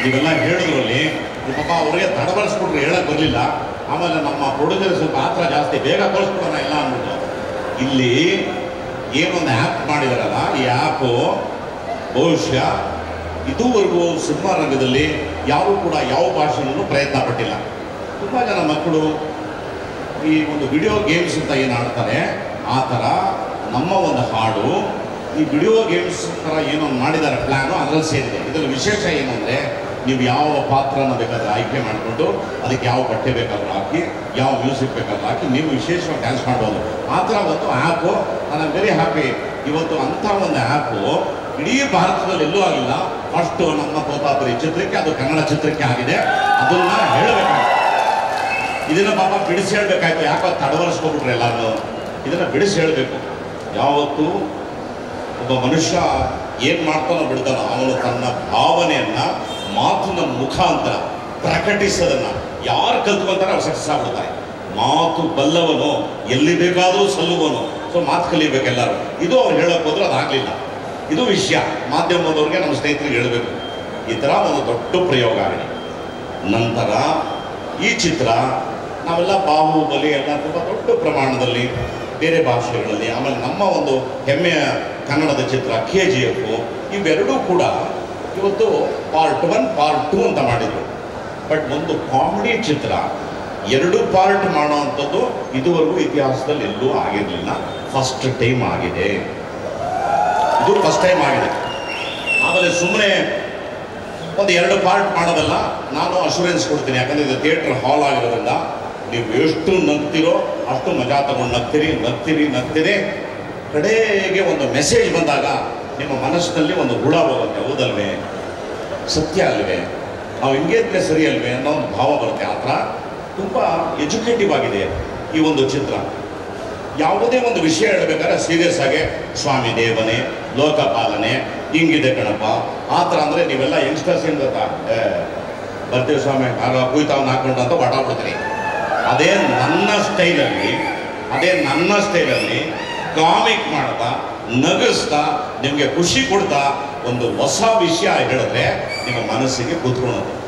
ನೀವೆಲ್ಲ ಹೇಳಿದ್ರಲ್ಲಿ ಈ ಪಾಪ ಅವರಿಗೆ ತಡಬಡಿಸ್ಬಿಟ್ರು ಹೇಳಕ್ ಬರಲಿಲ್ಲ ಆಮೇಲೆ ನಮ್ಮ ಪ್ರೊಡ್ಯೂಸರ್ ಸ್ವಲ್ಪ ಆತ್ರ ಜಾಸ್ತಿ ಬೇಗ ಕಳಿಸ್ಬಿಡೋಣ ಎಲ್ಲ ಅಂದ್ಬಿಟ್ಟು ಇಲ್ಲಿ ಏನೊಂದು ಆ್ಯಪ್ ಮಾಡಿದಾರಲ್ಲ ಈ ಆ್ಯಪು ಬಹುಶಃ ಇದುವರೆಗೂ ಸಿನಿಮಾ ರಂಗದಲ್ಲಿ ಯಾರೂ ಕೂಡ ಯಾವ ಭಾಷೆಯಲ್ಲೂ ಪ್ರಯತ್ನ ಪಟ್ಟಿಲ್ಲ ತುಂಬ ಜನ ಮಕ್ಕಳು ಈ ಒಂದು ವಿಡಿಯೋ ಗೇಮ್ಸ್ ಅಂತ ಏನು ಆಡ್ತಾರೆ ಆ ಥರ ನಮ್ಮ ಒಂದು ಹಾಡು ಈ ವಿಡಿಯೋ ಗೇಮ್ಸ್ ಥರ ಏನೋ ಮಾಡಿದ್ದಾರೆ ಪ್ಲ್ಯಾನು ಅದರಲ್ಲಿ ಸೇರಿದೆ ಇದರಲ್ಲಿ ವಿಶೇಷ ಏನಂದರೆ ನೀವು ಯಾವ ಪಾತ್ರನ ಬೇಕಾದ್ರೆ ಆಯ್ಕೆ ಮಾಡಿಕೊಂಡು ಅದಕ್ಕೆ ಯಾವ ಬಟ್ಟೆ ಬೇಕಾದ್ರೂ ಹಾಕಿ ಯಾವ ಮ್ಯೂಸಿಕ್ ಬೇಕಾದ್ರೂ ಹಾಕಿ ನೀವು ವಿಶೇಷವಾಗಿ ಡ್ಯಾನ್ಸ್ ಮಾಡ್ಬೋದು ಆ ಥರ ಒಂದು ಆ್ಯಪು ನಾನು ವೆರಿ ಹ್ಯಾಪಿ ಇವತ್ತು ಅಂಥ ಒಂದು ಆ್ಯಪು ಇಡೀ ಭಾರತದಲ್ಲಿ ಎಲ್ಲೂ ಆಗಿಲ್ಲ ಫಸ್ಟು ನಮ್ಮ ತೋತಾಪುರಿ ಚಿತ್ರಕ್ಕೆ ಅದು ಕನ್ನಡ ಚಿತ್ರಕ್ಕೆ ಆಗಿದೆ ಅದನ್ನು ಹೇಳಬೇಕಾಗುತ್ತೆ ಇದನ್ನ ಪಾಪ ಬಿಡಿಸಿ ಹೇಳ್ಬೇಕಾಯ್ತು ಯಾಕೋ ತಡವರಿಸ್ಕೊಬಿಟ್ರೆ ಎಲ್ಲಾರು ಇದನ್ನ ಬಿಡಿಸಿ ಹೇಳಬೇಕು ಯಾವತ್ತು ಒಬ್ಬ ಮನುಷ್ಯ ಏನ್ ಮಾಡ್ತಾನೋ ಬಿಡ್ತಾನೋ ಅವನು ತನ್ನ ಭಾವನೆಯನ್ನ ಮಾತಿನ ಮುಖಾಂತರ ಪ್ರಕಟಿಸೋದನ್ನ ಯಾರು ಕಲ್ತ್ಕೊಂತಾರೆ ಅವ್ರು ಸಕ್ಸಸ್ ಆಗ್ಬಿಡ್ತಾರೆ ಮಾತು ಬಲ್ಲವನು ಎಲ್ಲಿ ಬೇಕಾದರೂ ಸಲ್ಲುವನು ಸೊ ಮಾತು ಕಲಿಬೇಕು ಎಲ್ಲರೂ ಇದು ಅವ್ರು ಹೇಳಕ್ ಹೋದ್ರೆ ಅದಾಗ್ಲಿಲ್ಲ ಇದು ವಿಷಯ ಮಾಧ್ಯಮದವ್ರಿಗೆ ನಮ್ಮ ಸ್ನೇಹಿತರಿಗೆ ಹೇಳಬೇಕು ಈ ಥರ ಒಂದು ದೊಡ್ಡ ಪ್ರಯೋಗ ಆಗಿದೆ ನಂತರ ಈ ಚಿತ್ರ ನಾವೆಲ್ಲ ಬಾಹುಬಲಿ ಎಲ್ಲ ತುಂಬ ದೊಡ್ಡ ಪ್ರಮಾಣದಲ್ಲಿ ಬೇರೆ ಭಾಷೆಗಳಲ್ಲಿ ಆಮೇಲೆ ನಮ್ಮ ಒಂದು ಹೆಮ್ಮೆಯ ಕನ್ನಡದ ಚಿತ್ರ ಕೆ ಜಿ ಎಫ್ ಇವೆರಡೂ ಕೂಡ ಇವತ್ತು ಪಾರ್ಟ್ ಒನ್ ಪಾರ್ಟ್ ಟೂ ಅಂತ ಮಾಡಿದರು ಬಟ್ ಒಂದು ಕಾಮಿಡಿ ಚಿತ್ರ ಎರಡು ಪಾರ್ಟ್ ಮಾಡೋವಂಥದ್ದು ಇದುವರೆಗೂ ಇತಿಹಾಸದಲ್ಲಿ ಎಲ್ಲೂ ಆಗಿರಲಿಲ್ಲ ಫಸ್ಟ್ ಟೈಮ್ ಆಗಿದೆ ಇದು ಫಸ್ಟ್ ಟೈಮ್ ಆಗಿದೆ ಆಮೇಲೆ ಸುಮ್ಮನೆ ಒಂದು ಎರಡು ಪಾರ್ಟ್ ಮಾಡೋದಲ್ಲ ನಾನು ಅಶೂರೆನ್ಸ್ ಕೊಡ್ತೀನಿ ಯಾಕಂದರೆ ಇದು ಥಿಯೇಟ್ರ್ ಹಾಲ್ ಆಗಿರೋದ್ರಿಂದ ನೀವು ಎಷ್ಟು ನಗ್ತಿರೋ ಅಷ್ಟು ಮಜಾ ತಗೊಂಡು ನಗ್ತೀರಿ ನಗ್ತೀರಿ ನಗ್ತೀರಿ ಕಡೆಗೆ ಒಂದು ಮೆಸೇಜ್ ಬಂದಾಗ ನಿಮ್ಮ ಮನಸ್ಸಿನಲ್ಲಿ ಒಂದು ಹುಳ ಹೋಗುತ್ತೆ ಹೌದಲ್ವೇ ಸತ್ಯ ಅಲ್ವೇ ನಾವು ಹಿಂಗೆ ಇದ್ರೆ ಸರಿ ಅಲ್ವೇ ಅನ್ನೋ ಒಂದು ಭಾವ ಬರುತ್ತೆ ಆ ಥರ ತುಂಬ ಎಜುಕೇಟಿವ್ ಆಗಿದೆ ಈ ಒಂದು ಚಿತ್ರ ಯಾವುದೇ ಒಂದು ವಿಷಯ ಹೇಳ್ಬೇಕಾದ್ರೆ ಸೀರಿಯಸ್ ಆಗಿ ಸ್ವಾಮಿ ದೇವನೇ ಲೋಕಪಾಲನೆ ಹಿಂಗಿದೆ ಕಣಪ್ಪ ಆ ಥರ ಅಂದರೆ ನೀವೆಲ್ಲ ಯಂಗ್ಸ್ಟರ್ಸ್ ಏನು ಗೊತ್ತಾ ಏ, ಬರ್ತೀವಿ ಸ್ವಾಮಿ ಆಗ ಕುಯ್ತಾವನ್ನ ಹಾಕೊಂಡು ಅಂತ ಹೊಟಾಡ್ಬಿಡ್ತೀರಿ ಅದೇ ನನ್ನ ಸ್ಟೈಲಲ್ಲಿ ಅದೇ ನನ್ನ ಸ್ಟೈಲಲ್ಲಿ ಕಾಮಿಕ್ ಮಾಡ್ತಾ ನಗಿಸ್ತಾ ನಿಮಗೆ ಖುಷಿ ಕೊಡ್ತಾ ಒಂದು ಹೊಸ ವಿಷಯ ಹೇಳಿದ್ರೆ ನಿಮ್ಮ ಮನಸ್ಸಿಗೆ ಕೂತ್ಕೊಳ್ಳೋದು